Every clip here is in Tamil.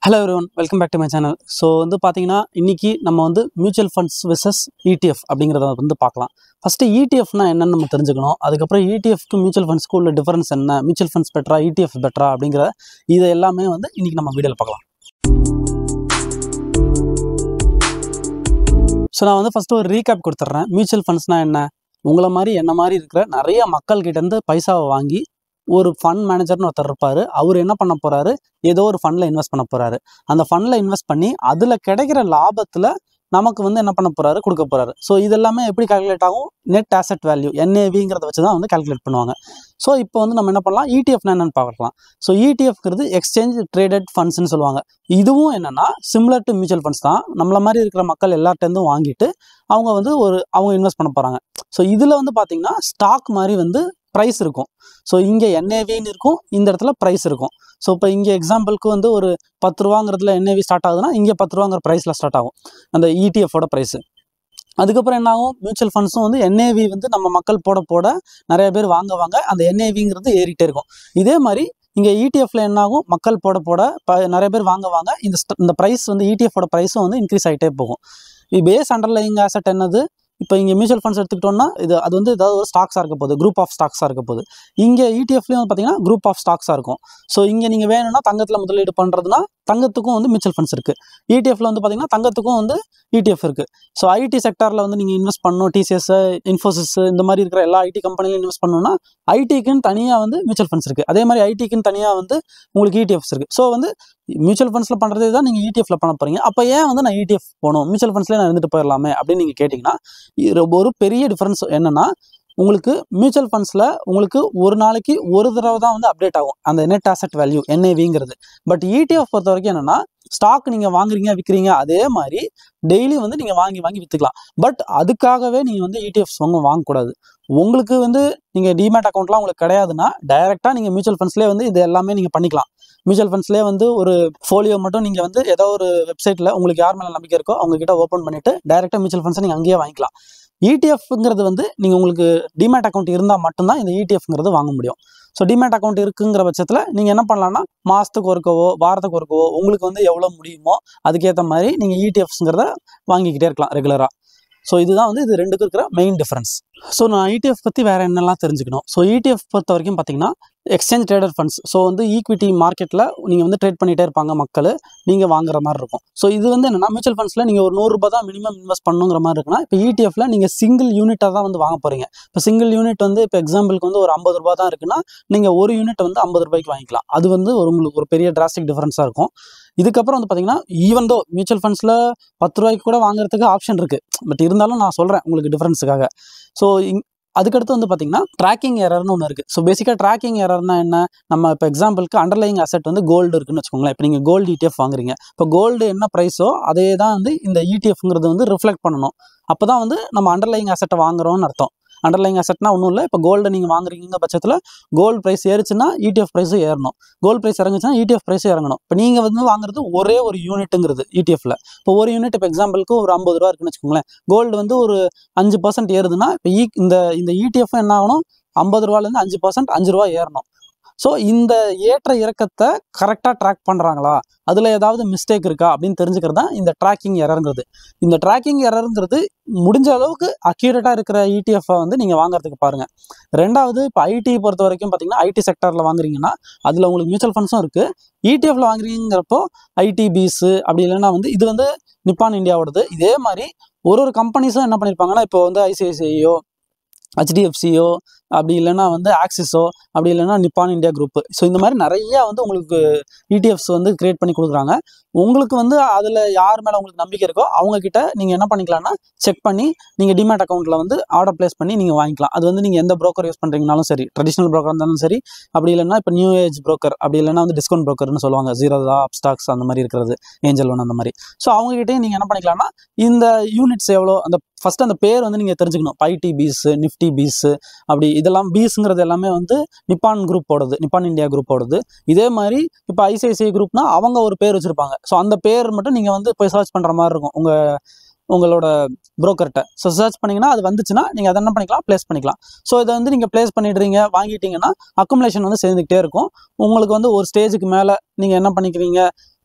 hello everyone welcome back to my channel so வந்து பார்த்தீங்கன்னா இன்னைக்கு நம்ம வந்து மியூச்சுவல் ஃபண்ட்ஸ் விசஸ் இடிஎஃப் அப்படிங்கிறத வந்து பார்க்கலாம் ஃபஸ்ட்டு இடிஎஃப்னா என்னன்னு நம்ம தெரிஞ்சுக்கணும் அதுக்கப்புறம் இடிஎஃப்க்கு மியூச்சுவல் ஃபண்ட்ஸ்க்கு உள்ள டிஃபரன்ஸ் என்ன மியூச்சுவல் ஃபண்ட்ஸ் பெட்டரா இடிஎஃப் பெட்டரா அப்படிங்கிற இது எல்லாமே வந்து இன்னைக்கு நம்ம வீடியோவில் பார்க்கலாம் ஸோ நான் வந்து ஃபஸ்ட்டு ஒரு ரீகேப் கொடுத்துட்றேன் மியூச்சுவல் ஃபண்ட்ஸ்னால் என்ன உங்களை மாதிரி என்ன மாதிரி இருக்கிற நிறைய மக்கள் கிட்ட இருந்து பைசாவை வாங்கி ஒரு ஃபண்ட் மேனேஜர்னு ஒருத்தர் இருப்பார் அவர் என்ன பண்ண போறாரு ஏதோ ஒரு ஃபண்டில் இன்வெஸ்ட் பண்ண போறாரு அந்த ஃபண்டில் இன்வெஸ்ட் பண்ணி அதில் கிடைக்கிற லாபத்தில் நமக்கு வந்து என்ன பண்ண போறாரு கொடுக்க போறாரு ஸோ இதெல்லாமே எப்படி கால்குலேட் ஆகும் நெட் ஆசெட் வேல்யூ என்ஏவிங்கிறத வச்சு தான் வந்து கால்குலேட் பண்ணுவாங்க ஸோ இப்போ வந்து நம்ம என்ன பண்ணலாம் இடிஎஃப்னா என்னன்னு பார்க்கலாம் ஸோ இடிஎஃப்ங்கிறது எக்ஸ்சேஞ்ச் ட்ரேடட் ஃபண்ட்ஸ்னு சொல்லுவாங்க இதுவும் என்னன்னா சிம்லர் டு மியூச்சுவல் ஃபண்ட்ஸ் தான் நம்மள மாதிரி இருக்கிற மக்கள் எல்லார்ட்டேருந்தும் வாங்கிட்டு அவங்க வந்து ஒரு அவங்க இன்வெஸ்ட் பண்ண போகிறாங்க ஸோ இதில் வந்து பார்த்தீங்கன்னா ஸ்டாக் மாதிரி வந்து ப்ரைஸ் இருக்கும் ஸோ இங்கே என்ஏவின்னு இருக்கும் இந்த இடத்துல ப்ரைஸ் இருக்கும் ஸோ இப்போ இங்கே எக்ஸாம்பிளுக்கு வந்து ஒரு பத்து ரூபாங்கிறதுல என்ஏவி ஸ்டார்ட் ஆகுதுன்னா இங்கே பத்து ரூபாங்கிற ப்ரைஸில் ஸ்டார்ட் ஆகும் அந்த இடிஎஃபோட ப்ரைஸு அதுக்கப்புறம் என்ன ஆகும் மியூச்சுவல் ஃபண்ட்ஸும் வந்து என்ஏவி வந்து நம்ம மக்கள் போட போட நிறைய பேர் வாங்குவாங்க அந்த என்ஏவிங்கிறது ஏறிட்டே இருக்கும் இதே மாதிரி இங்கே இடிஎஃப்ல என்ன ஆகும் மக்கள் போட போட ப நிறைய பேர் வாங்குவாங்க இந்த st- இந்த ப்ரைஸ் வந்து இடிஎஃபோட ப்ரைஸும் வந்து இன்க்ரீஸ் ஆகிட்டே போகும் இது பேஸ் அண்டர்லைங் ஆசெட் என்னது இப்போ இங்கே மியூச்சுவல் ஃபண்ட்ஸ் எடுத்துக்கிட்டோம்னா இது அது வந்து ஏதாவது ஒரு ஸ்டாக்ஸாக இருக்க போகுது குரூப் ஆஃப் ஸ்டாக்ஸாக இருக்க போகுது இங்கே இடிஎஃப்லேயும் வந்து பார்த்தீங்கன்னா குரூப் ஆஃப் ஸ்டாக்ஸாக இருக்கும் ஸோ இங்கே நீங்கள் வேணும்னா தங்கத்தில் முதலீடு பண்ணுறதுனா தங்கத்துக்கும் வந்து மியூச்சுவல் ஃபண்ட்ஸ் இருக்குது இடிஎஃப்ல வந்து பார்த்தீங்கன்னா தங்கத்துக்கும் வந்து இடிஎஃப் இருக்குது ஸோ ஐடி செக்டாரில் வந்து நீங்கள் இன்வெஸ்ட் பண்ணணும் டிசிஎஸ் இன்ஃபோசிஸ் இந்த மாதிரி இருக்கிற எல்லா ஐடி கம்பெனிலையும் இன்வெஸ்ட் பண்ணணும்னா ஐடிக்குன்னு தனியாக வந்து மியூச்சுவல் ஃபண்ட்ஸ் இருக்குது அதே மாதிரி ஐடிக்குன்னு தனியாக வந்து உங்களுக்கு இடிஎஃப்ஸ் இருக்குது ஸோ வந்து மியூச்சுவல் ஃபண்ட்ஸில் பண்ணுறதே தான் நீங்கள் இடிஎஃப்ல பண்ண போகிறீங்க அப்போ ஏன் வந்து நான் இடிஎஃப் போகணும் மியூச்சுவல் ஃபண்ட்ஸ்லேயே நான் இருந்துட்டு போயிடலாமே அப்படின்னு நீங்கள் கேட்டிங்கன்னா இது ஒரு பெரிய டிஃபரன்ஸ் என்னன்னா உங்களுக்கு மியூச்சுவல் ஃபண்ட்ஸில் உங்களுக்கு ஒரு நாளைக்கு ஒரு தடவை தான் வந்து அப்டேட் ஆகும் அந்த நெட் ஆசெட் வேல்யூ என்ஏவிங்கிறது பட் இடிஎஃப் பொறுத்த வரைக்கும் என்னன்னா ஸ்டாக் நீங்கள் வாங்குறீங்க விற்கிறீங்க அதே மாதிரி டெய்லி வந்து நீங்கள் வாங்கி வாங்கி விற்றுக்கலாம் பட் அதுக்காகவே நீங்கள் வந்து இடிஎஃப்ஸ் வாங்க வாங்கக்கூடாது உங்களுக்கு வந்து நீங்கள் டிமேட் அக்கௌண்ட்லாம் உங்களுக்கு கிடையாதுன்னா டைரெக்டாக நீங்கள் மியூச்சுவல் ஃபண்ட்ஸ்லேயே வந்து இது எல்லாமே நீங்கள் பண்ணிக்கலாம் மியூச்சுவல் ஃபண்ட்ஸ்லேயே வந்து ஒரு ஃபோலியோ மட்டும் நீங்கள் வந்து ஏதோ ஒரு வெப்சைட்டில் உங்களுக்கு யார் மேலே நம்பிக்கை இருக்கோ அவங்க கிட்ட ஓப்பன் பண்ணிட்டு டைரெக்டாக மியூச்சுவல் ஃபண்ட்ஸை நீங்கள் அங்கேயே வாங்கிக்கலாம் இடிஎஃப்ங்கிறது வந்து நீங்கள் உங்களுக்கு டிமேட் அக்கௌண்ட் இருந்தால் மட்டும்தான் இந்த இடிஎஃப்ங்கிறது வாங்க முடியும் ஸோ டிமேட் அக்கௌண்ட் இருக்குங்கிற பட்சத்தில் நீங்கள் என்ன பண்ணலாம்னா மாதத்துக்கு ஒருக்கவோ வாரத்துக்கு ஒருக்கவோ உங்களுக்கு வந்து எவ்வளோ முடியுமோ அதுக்கேற்ற மாதிரி நீங்கள் இடிஎஃப்ஸ்ங்கிறத வாங்கிக்கிட்டே இருக்கலாம் ரெகுலராக ஸோ இதுதான் வந்து இது ரெண்டுக்கும் இருக்கிற மெயின் டிஃபரன்ஸ் ஸோ நான் இடிஎஃப் பற்றி வேறு என்னெல்லாம் தெரிஞ்சுக்கணும் ஸோ இடிஎஃப் பொறுத்த வரைக்கும் பார்த்தீங்கன்னா எக்ஸ்சேஞ்ச் ட்ரேடர் ஃபண்ட்ஸ் ஸோ வந்து ஈக்விட்டி மார்க்கெட்டில் நீங்கள் வந்து ட்ரேட் பண்ணிகிட்டே இருப்பாங்க மக்கள் நீங்கள் வாங்குற மாதிரி இருக்கும் ஸோ இது வந்து என்னன்னா மியூச்சுவல் ஃபண்ட்ஸில் நீங்கள் ஒரு நூறுரூபா தான் மினிமம் இன்வெஸ்ட் பண்ணுங்கிற மாதிரி இருக்குன்னா இப்போ இடிஎஃப்ல நீங்கள் சிங்கிள் யூனிட்டாக தான் வந்து வாங்க போகிறீங்க இப்போ சிங்கிள் யூனிட் வந்து இப்போ எக்ஸாம்பிளுக்கு வந்து ஒரு ஐம்பது ரூபா தான் இருக்குன்னா நீங்கள் ஒரு யூனிட் வந்து ஐம்பது ரூபாய்க்கு வாங்கிக்கலாம் அது வந்து ஒரு உங்களுக்கு ஒரு பெரிய டிராஸ்டிக் டிஃபரன்ஸாக இருக்கும் இதுக்கப்புறம் வந்து பார்த்தீங்கன்னா ஈவன் தோ மியூச்சுவல் ஃபண்ட்ஸில் பத்து ரூபாய்க்கு கூட வாங்குறதுக்கு ஆப்ஷன் இருக்குது பட் இருந்தாலும் நான் சொல்கிறேன் உங்களுக்கு டிஃபரன்ஸுக்காக ஸோ அதுக்கடுத்து வந்து பார்த்தீங்கன்னா ட்ராக்கிங் எரர்னு ஒன்று இருக்குது ஸோ பேசிக்காக ட்ராக்கிங் எரர்னா என்ன நம்ம இப்போ எக்ஸாம்பிளுக்கு அண்டர்லைங் அசெட் வந்து கோல்டு இருக்குன்னு வச்சுக்கோங்களேன் இப்போ நீங்கள் கோல்டு இடிஎஃப் வாங்குறீங்க இப்போ கோல்டு என்ன ப்ரைஸோ அதே தான் வந்து இந்த இடிஎஃப்ங்கிறது வந்து ரிஃப்ளெக்ட் பண்ணணும் அப்போ தான் வந்து நம்ம அண்டர்லைங் அசெட்டை வாங்குறோம்னு அர்த்தம் அண்டர்லைங் அசெட்னா ஒன்றும் இல்லை இப்போ கோல்டு நீங்கள் வாங்குறீங்க பட்சத்தில் கோல்டு ப்ரைஸ் ஏறுச்சுன்னா இடிஎஃப் ப்ரைஸும் ஏறணும் கோல்டு ப்ரைஸ் இறங்குச்சுன்னா இடிஎஃப் ப்ரைஸும் இறங்கணும் இப்போ நீங்கள் வந்து வாங்குறது ஒரே ஒரு யூனிட்டுங்கிறது இடிஎஃப்ல இப்போ ஒரு யூனிட் இப்போ எக்ஸாம்பிளுக்கு ஒரு ஐம்பது ரூபா இருக்குன்னு வச்சுக்கோங்களேன் கோல்டு வந்து ஒரு அஞ்சு பர்சன்ட் ஏறுதுன்னா இப்போ ஈ இந்த இந்த இடிஎஃப் என்ன ஆகணும் ஐம்பது ரூபாலேருந்து அஞ்சு பர்சன்ட் அஞ்சு ரூபா ஏறணும் ஸோ இந்த ஏற்ற இறக்கத்தை கரெக்டாக ட்ராக் பண்ணுறாங்களா அதில் ஏதாவது மிஸ்டேக் இருக்கா அப்படின்னு தெரிஞ்சுக்கிறது தான் இந்த ட்ராக்கிங் எரருங்கிறது இந்த ட்ராக்கிங் எரருங்கிறது முடிஞ்ச அளவுக்கு அக்யூரேட்டாக இருக்கிற இடிஎஃப்பை வந்து நீங்கள் வாங்குறதுக்கு பாருங்கள் ரெண்டாவது இப்போ ஐடி பொறுத்த வரைக்கும் பார்த்தீங்கன்னா ஐடி செக்டரில் வாங்குறீங்கன்னா அதில் உங்களுக்கு மியூச்சுவல் ஃபண்ட்ஸும் இருக்குது இடிஎஃப்ல வாங்குறீங்கிறப்போ ஐடிபிஸு அப்படி இல்லைன்னா வந்து இது வந்து நிப்பான் இந்தியாவோடது இதே மாதிரி ஒரு ஒரு கம்பெனிஸும் என்ன பண்ணியிருப்பாங்கன்னா இப்போ வந்து ஐசிஐசிஐயோ ஹெச்டிஎஃப்சியோ அப்படி இல்லைன்னா வந்து ஆக்சிஸோ அப்படி இல்லைன்னா நிப்பான் இந்தியா குரூப் ஸோ இந்த மாதிரி நிறைய வந்து உங்களுக்கு இடிஎஃப்ஸ் வந்து கிரியேட் பண்ணி கொடுக்குறாங்க உங்களுக்கு வந்து அதில் யார் மேலே உங்களுக்கு நம்பிக்கை இருக்கோ அவங்க கிட்ட நீங்கள் என்ன பண்ணிக்கலாம்னா செக் பண்ணி நீங்கள் டிமேட் அக்கௌண்ட்டில் வந்து ஆர்டர் பிளேஸ் பண்ணி நீங்கள் வாங்கிக்கலாம் அது வந்து நீங்கள் எந்த broker யூஸ் பண்ணுறீங்கனாலும் சரி ட்ரெடிஷனல் broker இருந்தாலும் சரி அப்படி இல்லைன்னா இப்போ நியூ ஏஜ் broker அப்படி இல்லைன்னா வந்து டிஸ்கவுண்ட் brokerனு சொல்லுவாங்க ஜீரோதா அப்ஸ்டாக்ஸ் அந்த மாதிரி இருக்கிறது ஏஞ்சல் ஒன் அந்த மாதிரி ஸோ அவங்ககிட்டயும் நீங்கள் என்ன பண்ணிக்கலாம்னா இந்த யூனிட்ஸ் எவ்வளோ அந்த ஃபர்ஸ்ட் அந்த பேர் வந்து நீங்கள் தெரிஞ்சுக்கணும் ஐடி பீஸ் நிஃப்டி பீஸ் அப்படி இதெல்லாம் பீஸுங்கிறது எல்லாமே வந்து நிப்பான் குரூப்போடது நிப்பான் இந்தியா குரூப்போடது இதே மாதிரி இப்போ ஐசிஐசிஐ குரூப்னா அவங்க ஒரு பேர் வச்சுருப்பாங்க ஸோ அந்த பேர் மட்டும் நீங்கள் வந்து போய் சர்ச் பண்ணுற மாதிரி இருக்கும் உங்கள் உங்களோட புரோக்கர்கிட்ட ஸோ சர்ச் பண்ணீங்கன்னா அது வந்துச்சுன்னா நீங்கள் அதை என்ன பண்ணிக்கலாம் ப்ளேஸ் பண்ணிக்கலாம் ஸோ இதை வந்து நீங்கள் ப்ளேஸ் பண்ணிடுறீங்க வாங்கிட்டீங்கன்னா அக்குமுலேஷன் வந்து சேர்ந்துக்கிட்டே இருக்கும் உங்களுக்கு வந்து ஒரு ஸ்டேஜுக்கு மேலே நீங்கள் என்ன பண்ணிக்கிறீங்க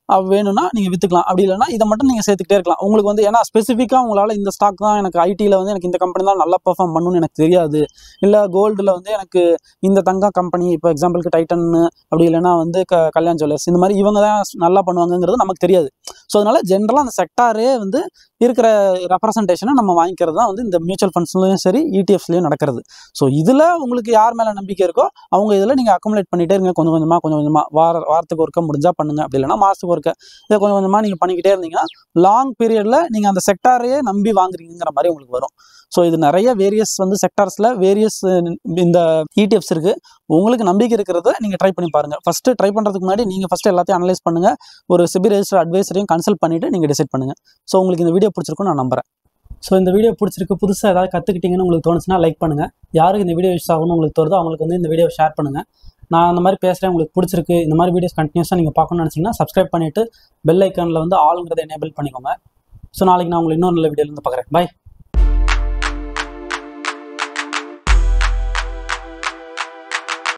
அஹ் வேணும்னா நீங்கள் விற்றுக்கலாம் அப்படி இல்லைன்னா இதை மட்டும் நீங்கள் சேர்த்துக்கிட்டே இருக்கலாம் உங்களுக்கு வந்து ஏன்னா ஸ்பெசிஃபிக்காக உங்களால் இந்த ஸ்டாக் தான் எனக்கு ஐடியில் வந்து எனக்கு இந்த கம்பெனி தான் நல்லா பெர்ஃபார்ம் பண்ணணும்னு எனக்கு தெரியாது இல்லை கோல்டில் வந்து எனக்கு இந்த தங்கம் கம்பெனி இப்போ எக்ஸாம்பிளுக்கு டைட்டன் அப்படி இல்லைன்னா வந்து க கல்யாண் ஜுவல்லர்ஸ் இந்த மாதிரி இவங்க தான் நல்லா பண்ணுவாங்கங்கிறது நமக்கு தெரியாது ஸோ அதனால ஜென்ரலாக அந்த செக்டாரே வந்து இருக்கிற ரெப்ரசன்டேஷனை நம்ம வாங்கிக்கிறது தான் வந்து இந்த மியூச்சுவல் ஃபண்ட்ஸ்லையும் சரி இடிஎஃப்ஸ்லையும் நடக்கிறது ஸோ இதில் உங்களுக்கு யார் மேலே நம்பிக்கை இருக்கோ அவங்க இதில் நீங்கள் அக்குமுலேட் பண்ணிகிட்டே இருங்க கொஞ்சம் கொஞ்சமாக கொஞ்சம் கொஞ்சமாக வார வாரத்துக்கு ஒருக்க முடிஞ்சால் பண்ணுங்க அப்படி இல்லைன்னா மாதத்துக்கு ஒருக்க இதை கொஞ்சம் கொஞ்சமாக நீங்கள் பண்ணிக்கிட்டே இருந்தீங்கன்னா லாங் பீரியடில் நீங்கள் அந்த செக்டாரையே நம்பி வாங்குறீங்கிற மாதிரி உங்களுக்கு வரும் ஸோ இது நிறைய வேரியஸ் வந்து செக்டார்ஸில் வேரியஸ் இந்த இடிஎஃப்ஸ் இருக்குது உங்களுக்கு நம்பிக்கை இருக்கிறத நீங்கள் ட்ரை பண்ணி பாருங்கள் ஃபஸ்ட்டு ட்ரை பண்ணுறதுக்கு முன்னாடி நீங்கள் ஃபஸ்ட்டு எல்லாத்தையும் அனலைஸ் பண்ணுங்கள் ஒரு சிபி ரெஜிஸ்டர் அட்வைசரையும் கன்சல்ட் பண்ணிவிட்டு நீங்கள் டிசைட் பண்ணுங்கள் ஸோ உங்களுக்கு இந்த வீடியோ பிடிச்சிருக்கும் நான் நம்புறேன் ஸோ இந்த வீடியோ பிடிச்சிருக்கு புதுசாக ஏதாவது கற்றுக்கிட்டீங்கன்னு உங்களுக்கு தோணுச்சுன்னா லைக் பண்ணுங்கள் யாருக்கு இந்த வீடியோ யூஸ் ஆகணும்னு உங்களுக்கு தோணுதோ அவங்களுக்கு வந்து இந்த வீடியோ ஷேர் பண்ணுங்கள் நான் அந்த மாதிரி பேசுகிறேன் உங்களுக்கு பிடிச்சிருக்கு இந்த மாதிரி வீடியோஸ் கண்டினியூஸாக நீங்கள் பார்க்கணும்னு நினச்சிங்கன்னா சப்ஸ்கிரைப் பண்ணிவிட்டு பெல் ஐக்கானில் வந்து ஆளுங்கிறத எனேபிள் பண்ணிக்கோங்க ஸோ நாளைக்கு நான் உங்களுக்கு இன்னொரு நல்ல வீடியோலேருந்து பார்க்குறேன் பை